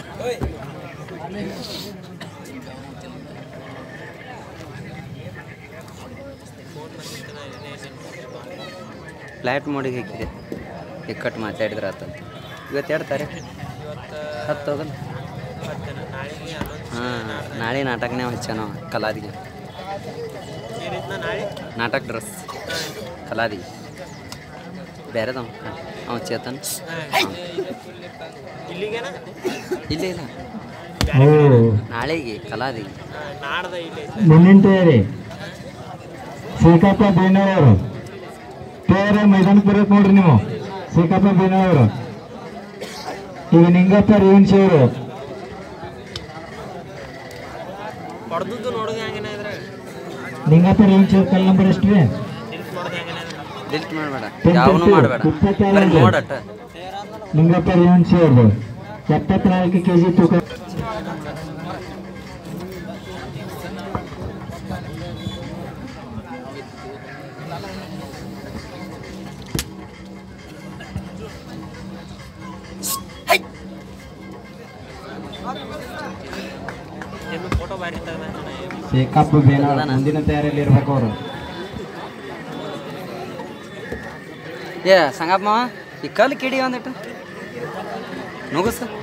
flat ಮೋಡಿಗೆ ಹಾಕಿದೆ ಇಕ್ಕಟ್ಟು ಮಾತಾಡಿದ್ರೆ ಆತಂತ ಇವತ್ತು ಎರಡು ತಾರೀಕು ಹತ್ತು ಹೋಗಲ್ಲ ಹಾಂ ನಾಳೆ ನಾಟಕನೇ ಹಚ್ಚಾನ ಕಲಾದಿಗೆ ನಾಟಕ ಡ್ರೆಸ್ ಕಲಾದಿಗೆ ಬೇರೆದವ ಅವ ಚೇತನ್ ಇಲ್ಲಿಗೇನ ಇಲ್ಲ ಇಲ್ಲ ನಾಳೆಗೆ ಕಲಾದಿಗೆ ನಾಡ್ದ ಇಲ್ಲಿ ಮುಂದಿನ ತಯಾರಿ ಶ್ರೀಕಪ್ಪ ಬೇನವರು ತಯಾರ ಮೈದಾನಕ್ಕೆ ಬರಕ್ ನೋಡ್ರಿ ನೀವು ಶ್ರೀಕಪ್ಪ ಬೇನವರು ಈಗ ನಿಂಗಪ್ಪ ರೇವನ್ಸಿ ಅವರು ಹೊಡೆದದ್ದು ನೋಡೋದು ಹೆಂಗೇನ ಇದ್ರೆ ನಿಂಗಪ್ಪ ರೇವನ್ಸಿ ಅವ್ರ ಕಲ್ ನಂಬರ್ ಎಷ್ಟು ರೀ ನಿಲ್ಸ್ ನೋಡೋದು ಹೆಂಗೇನ ಡಿಲ್ಟ್ ಮಾಡಬೇಡ ಯಾವನು ಮಾಡಬೇಡ ಬರೀ ನೋಡಟ್ಟ ನಿಂಗಪ್ಪ ರೇವನ್ಸಿ ಅವ್ರದ್ದು ಎಪ್ಪತ್ನಾಲ್ಕು ಕೆ ಜಿ ತೂಕ ನಿಮ್ಮ ಫೋಟೋ ಬಾರಿ ತೆಗ್ದ ಶ್ರೀಕಪ್ಪ ಬೇನವರು ಮುಂದಿನ ತಯಾರಿಯಲ್ಲಿ ಇರ್ಬೇಕು ಅವರು ಏ ಸಂಗಪ್ಪ ಮಾವ ಈ ಕಲ್ಲು ಕಿಡಿ ಒಂದಿಟ್ಟು ನುಗ್ಗಸ